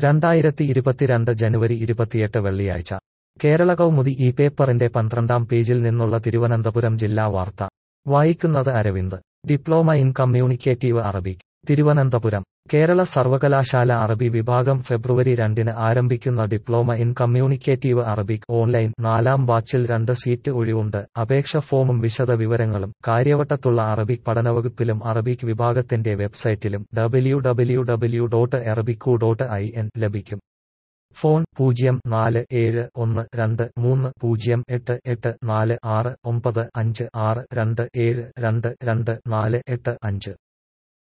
രണ്ടായിരത്തി ഇരുപത്തിരണ്ട് ജനുവരി ഇരുപത്തിയെട്ട് വെള്ളിയാഴ്ച കേരള കൗമുദി ഈ പേപ്പറിന്റെ പന്ത്രണ്ടാം പേജിൽ നിന്നുള്ള തിരുവനന്തപുരം ജില്ലാ വാർത്ത വായിക്കുന്നത് Aravind diploma in communicative Arabic Thiruvananthapuram Kerala സർവകലാശാല അറബി വിഭാഗം ഫെബ്രുവരി രണ്ടിന് ആരംഭിക്കുന്ന diploma in communicative Arabic online നാലാം ബാച്ചിൽ രണ്ട് സീറ്റ് ഒഴിവുണ്ട് അപേക്ഷ ഫോമും വിശദ വിവരങ്ങളും കാര്യവട്ടത്തുള്ള അറബിക് പഠനവകുപ്പിലും അറബിക് വിഭാഗത്തിന്റെ വെബ്സൈറ്റിലും ഡബ്ല്യു ഡബ്ല്യു ഡബ്ല്യു ഡോട്ട് അറബിക്കു ഡോട്ട് ഐ എൻ ലഭിക്കും ഫോൺ പൂജ്യം നാല് ഏഴ് ഒന്ന് രണ്ട് മൂന്ന് പൂജ്യം എട്ട് എട്ട് നാല് ആറ് ഒമ്പത് അഞ്ച് ആറ് രണ്ട് ഏഴ് രണ്ട് രണ്ട് നാല് എട്ട് അഞ്ച്